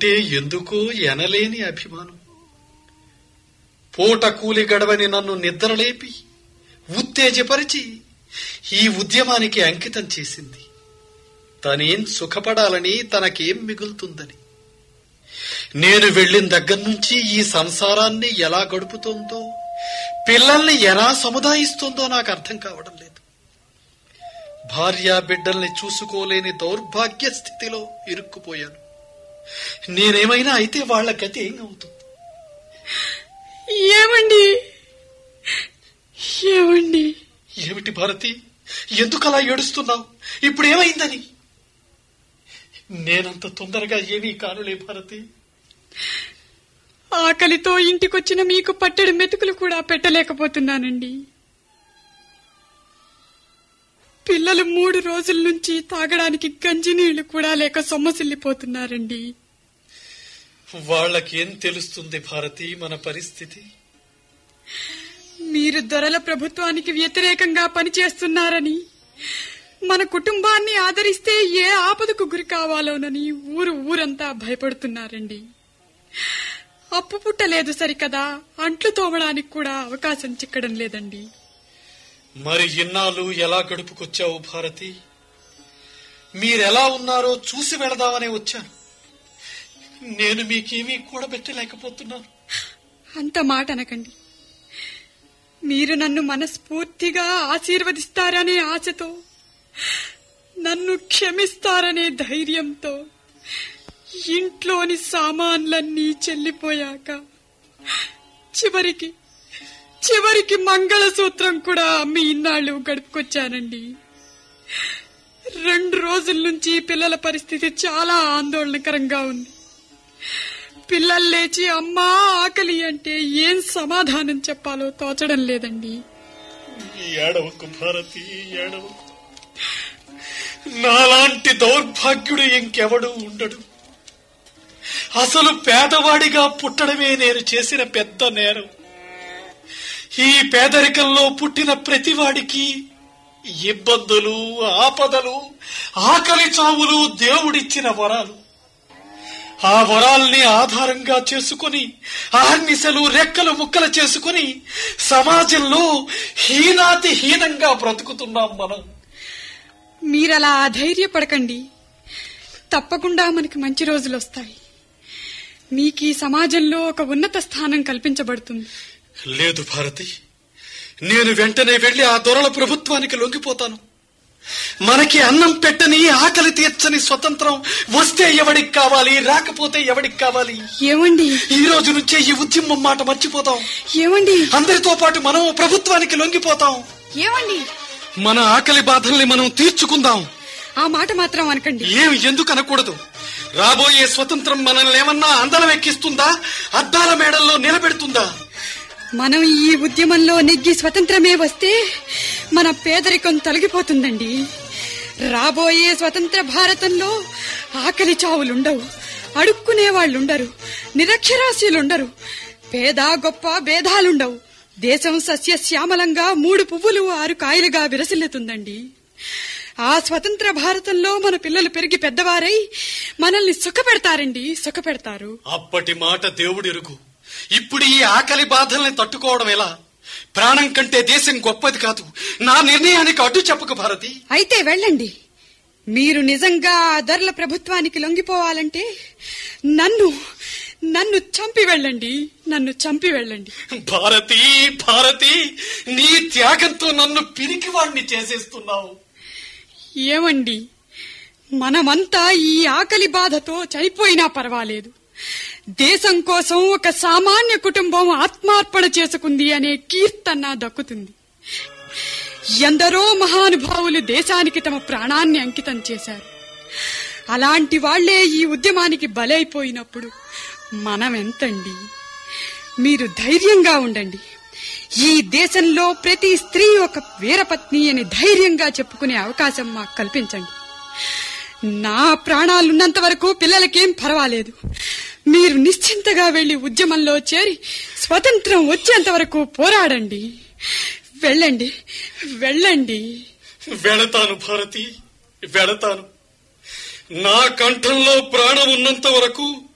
అంటే ఎందుకో ఎనలేని అభిమానం పూట కూలి గడవని నన్ను నిద్రలేపి ఉత్తేజపరిచి ఈ ఉద్యమానికి అంకితం చేసింది తనేం సుఖపడాలని తనకేం మిగులుతుందని నేను వెళ్ళిన దగ్గర నుంచి ఈ సంసారాన్ని ఎలా గడుపుతోందో పిల్లల్ని ఎలా సముదాయిస్తుందో నాకు అర్థం కావడం లేదు భార్యా బిడ్డల్ని చూసుకోలేని దౌర్భాగ్య స్థితిలో ఇరుక్కుపోయాను నేనేమైనా అయితే వాళ్ళ గతి ఏం అవుతుంది ఏమండి ఏమండి ఏమిటి భారతి ఎందుకలా ఏడుస్తున్నావు ఇప్పుడు ఏమైందని నేనంత తొందరగా ఏమీ కానులే భారతి ఆకలితో ఇంటికొచ్చిన మీకు పట్టడి మెతుకులు కూడా పెట్టలేకపోతున్నానండి పిల్లలు మూడు రోజుల నుంచి తాగడానికి గంజి నీళ్లు కూడా లేక సొమ్మసిల్లిపోతున్నారండి వాళ్ళకేం తెలుస్తుంది భారతి మన పరిస్థితి మీరు దొరల ప్రభుత్వానికి వ్యతిరేకంగా పనిచేస్తున్నారని మన కుటుంబాన్ని ఆదరిస్తే ఏ ఆపదకు గురి కావాలోనని ఊరు ఊరంతా భయపడుతున్నారండి అప్పు పుట్టలేదు సరికదా అంట్లు తోమడానికి కూడా అవకాశం చిక్కడం లేదండి మరి ఇన్నాళ్ళు ఎలా గడుపుకొచ్చావు భారతి మీరెలా ఉన్నారో చూసి వెళదామనే వచ్చాను నేను మీకేమీ కూడబెట్టలేకపోతున్నాను అంత మాట అనకండి మీరు నన్ను మనస్ఫూర్తిగా ఆశీర్వదిస్తారనే ఆశతో నన్ను క్షమిస్తారనే ధైర్యంతో ఇంట్లోని సామాన్లన్నీ చెల్లిపోయాక చివరికి చివరికి మంగళసూత్రం కూడా అమ్మి ఇన్నాళ్ళు గడుపుకొచ్చానండి రెండు రోజుల నుంచి పిల్లల పరిస్థితి చాలా ఆందోళనకరంగా ఉంది పిల్లలు లేచి అమ్మా ఆకలి అంటే ఏం సమాధానం చెప్పాలో తోచడం లేదండి ఏడవకు భారతి ఏడవకు నాలాంటి దౌర్భాగ్యుడు ఇంకెవడు ఉండడు అసలు పేదవాడిగా పుట్టడమే నేను చేసిన పెద్ద నేరం ఈ పేదరికంలో పుట్టిన ప్రతివాడికి ఇబ్బందులు ఆపదలు ఆకలి చావులు దేవుడిచ్చిన వరాలు ఆ వరాల్ని ఆధారంగా చేసుకుని ఆర్నిసలు రెక్కలు ముక్కలు చేసుకుని సమాజంలో హీనాతి హీనంగా బ్రతుకుతున్నాం మనం మీరలా అధైర్యపడకండి తప్పకుండా మనకి మంచి రోజులు వస్తాయి మీకు ఈ సమాజంలో ఒక ఉన్నత స్థానం కల్పించబడుతుంది లేదు భారతి నేను వెంటనే వెళ్లి ఆ దొరల ప్రభుత్వానికి లొంగిపోతాను మనకి అన్నం పెట్టని ఆకలి తీర్చని స్వతంత్రం వస్తే ఎవడికి కావాలి రాకపోతే ఎవడికి కావాలి ఏమండి ఈ రోజు నుంచే ఈ ఉద్యమం మాట మర్చిపోతాం ఏమండి అందరితో పాటు మనం ప్రభుత్వానికి లొంగిపోతాం ఏమండి మన ఆకలి బాధల్ని మనం తీర్చుకుందాం ఆ మాట మాత్రం అనకండి ఏం ఎందుకు అనకూడదు రాబోయే స్వతంత్రం మనల్ని ఏమన్నా అందలం ఎక్కిస్తుందా అద్దాల మేడల్లో నిలబెడుతుందా మనం ఈ ఉద్యమంలో నెగ్గి స్వతంత్రమే వస్తే మన పేదరికం తొలగిపోతుందండి రాబోయే స్వతంత్ర భారతంలో ఆకలి చావులుండవు అడుక్కునే వాళ్ళుండరు నిరక్షరాస్యులుండరు పేద గొప్ప భేదాలుండవు దేశం సస్యశ్యామలంగా మూడు పువ్వులు ఆరు కాయలుగా విరసిల్లుతుందండి ఆ స్వతంత్ర భారతంలో మన పిల్లలు పెరిగి పెద్దవారై మనల్ని సుఖపెడతారండి సుఖపెడతారు అప్పటి మాట దేవుడెరుగు ఇప్పుడు ఈ ఆకలి బాధల్ని తట్టుకోవడం ఎలా ప్రాణం కంటే దేశం గొప్పది కాదు నా నిర్ణయానికి అడ్డు చెప్పక భారతి అయితే వెళ్ళండి మీరు నిజంగా ఆ ధరల ప్రభుత్వానికి లొంగిపోవాలంటే నన్ను నన్ను చంపి వెళ్ళండి నన్ను చంపి వెళ్ళండి భారతి భారతి నీ త్యాగంతో నన్ను పిరికివాణ్ణి చేసేస్తున్నావు ఏమండి మనమంతా ఈ ఆకలి బాధతో చనిపోయినా పర్వాలేదు దేశం కోసం ఒక సామాన్య కుటుంబం ఆత్మార్పణ చేసుకుంది అనే కీర్తన దక్కుతుంది ఎందరో మహానుభావులు దేశానికి తమ ప్రాణాన్ని అంకితం చేశారు అలాంటి వాళ్లే ఈ ఉద్యమానికి బలైపోయినప్పుడు మనం ఎంతండి మీరు ధైర్యంగా ఉండండి ఈ దేశంలో ప్రతి స్త్రీ ఒక వీరపత్ని అని ధైర్యంగా చెప్పుకునే అవకాశం మాకు కల్పించండి నా ప్రాణాలున్నంత వరకు పిల్లలకేం పర్వాలేదు మీరు నిశ్చింతగా వెళ్లి ఉద్యమంలో చేరి స్వతంత్రం వచ్చేంత వరకు పోరాడండి వెళ్ళండి వెళ్ళండి వెళతాను భారతి వెళతాను నా కంఠంలో ప్రాణం ఉన్నంత వరకు